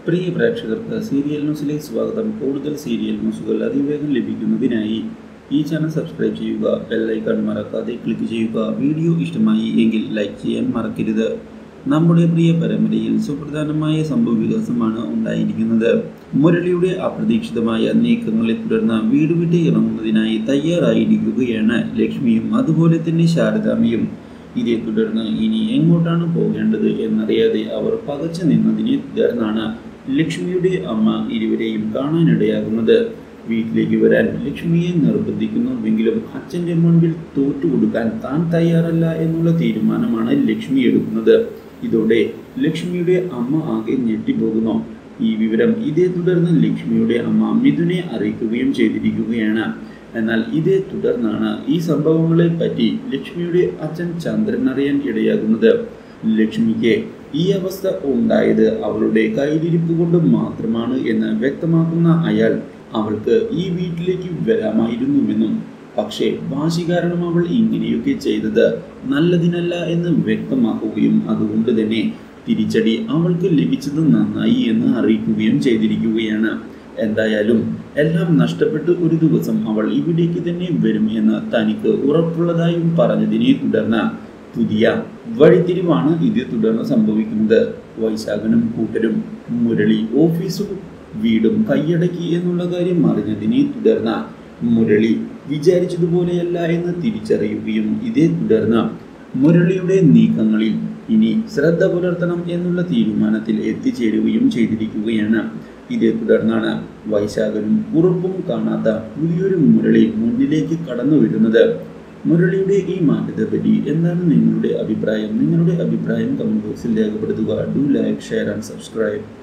പ്രിയ പ്രേക്ഷകർക്ക് സീരിയൽ ന്യൂസിലേക്ക് സ്വാഗതം കൂടുതൽ സീരിയൽ ന്യൂസുകൾ അതിവേഗം ലഭിക്കുന്നതിനായി ഈ ചാനൽ സബ്സ്ക്രൈബ് ചെയ്യുക ബെല്ലൈക്കൺ മറക്കാതെ ക്ലിക്ക് ചെയ്യുക വീഡിയോ ഇഷ്ടമായി എങ്കിൽ ലൈക്ക് ചെയ്യാൻ മറക്കരുത് നമ്മുടെ പ്രിയ പരമ്പരയിൽ സുപ്രധാനമായ സംഭവ വികാസമാണ് ഉണ്ടായിരിക്കുന്നത് മുരളിയുടെ അപ്രതീക്ഷിതമായ നീക്കങ്ങളെ തുടർന്ന് വീട് വിട്ട് ഇറങ്ങുന്നതിനായി തയ്യാറായിരിക്കുകയാണ് ലക്ഷ്മിയും അതുപോലെ തന്നെ ശാരദാമ്മയും ഇതേ തുടർന്ന് ഇനി എങ്ങോട്ടാണ് പോകേണ്ടത് എന്നറിയാതെ അവർ പകച്ചു നിന്നതിനെ തുടർന്നാണ് ലക്ഷ്മിയുടെ അമ്മ ഇരുവരെയും കാണാനിടയാകുന്നത് വീട്ടിലേക്ക് വരാൻ ലക്ഷ്മിയെ നിർബന്ധിക്കുന്നുവെങ്കിലും അച്ഛൻ്റെ മുൻപിൽ തോറ്റുകൊടുക്കാൻ താൻ തയ്യാറല്ല എന്നുള്ള തീരുമാനമാണ് ലക്ഷ്മി എടുക്കുന്നത് ഇതോടെ ലക്ഷ്മിയുടെ അമ്മ ആകെ ഞെട്ടിപ്പോകുന്നു ഈ വിവരം ഇതേ തുടർന്ന് ലക്ഷ്മിയുടെ അമ്മ മിഥുനെ അറിയിക്കുകയും ചെയ്തിരിക്കുകയാണ് എന്നാൽ ഇതേ തുടർന്നാണ് ഈ സംഭവങ്ങളെ പറ്റി ലക്ഷ്മിയുടെ അച്ഛൻ ചന്ദ്രൻ അറിയാൻ ഇടയാകുന്നത് ലക്ഷ്മിക്ക് ഈ അവസ്ഥ ഉണ്ടായത് അവളുടെ കയ്യിലിരിപ്പ് കൊണ്ട് മാത്രമാണ് എന്ന് വ്യക്തമാക്കുന്ന അയാൾ അവൾക്ക് ഈ വീട്ടിലേക്ക് വരാമായിരുന്നുവെന്നും പക്ഷേ വാശി കാരണം അവൾ ഇങ്ങനെയൊക്കെ ചെയ്തത് നല്ലതിനല്ല എന്ന് വ്യക്തമാക്കുകയും അതുകൊണ്ട് തന്നെ തിരിച്ചടി അവൾക്ക് ലഭിച്ചത് നന്നായി എന്ന് അറിയിക്കുകയും ചെയ്തിരിക്കുകയാണ് എന്തായാലും എല്ലാം നഷ്ടപ്പെട്ട് ഒരു ദിവസം അവൾ ഇവിടേക്ക് തന്നെ വരും എന്ന് തനിക്ക് ഉറപ്പുള്ളതായും പറഞ്ഞതിനെ തുടർന്ന് പുതിയ വഴിത്തിരിവാണ് ഇത് തുടർന്ന് സംഭവിക്കുന്നത് വൈശാഖനും കൂട്ടരും മുരളി ഓഫീസും വീടും കൈയടക്കി എന്നുള്ള കാര്യം അറിഞ്ഞതിനെ തുടർന്ന് മുരളി വിചാരിച്ചതുപോലെയല്ല എന്ന് തിരിച്ചറിയുകയും ഇതേ തുടർന്ന് മുരളിയുടെ നീക്കങ്ങളിൽ ഇനി ശ്രദ്ധ പുലർത്തണം എന്നുള്ള തീരുമാനത്തിൽ എത്തിച്ചേരുകയും ചെയ്തിരിക്കുകയാണ് ഇതേ തുടർന്നാണ് വൈശാഖനും ഉറപ്പും കാണാത്ത പുതിയൊരു മുരളി മുന്നിലേക്ക് കടന്നു വരുന്നത് മുരളിയുടെ ഈ മാറ്റത്തെ പറ്റി എന്താണ് നിങ്ങളുടെ അഭിപ്രായം നിങ്ങളുടെ അഭിപ്രായം കമന്റ് ബോക്സിൽ രേഖപ്പെടുത്തുക do like share and subscribe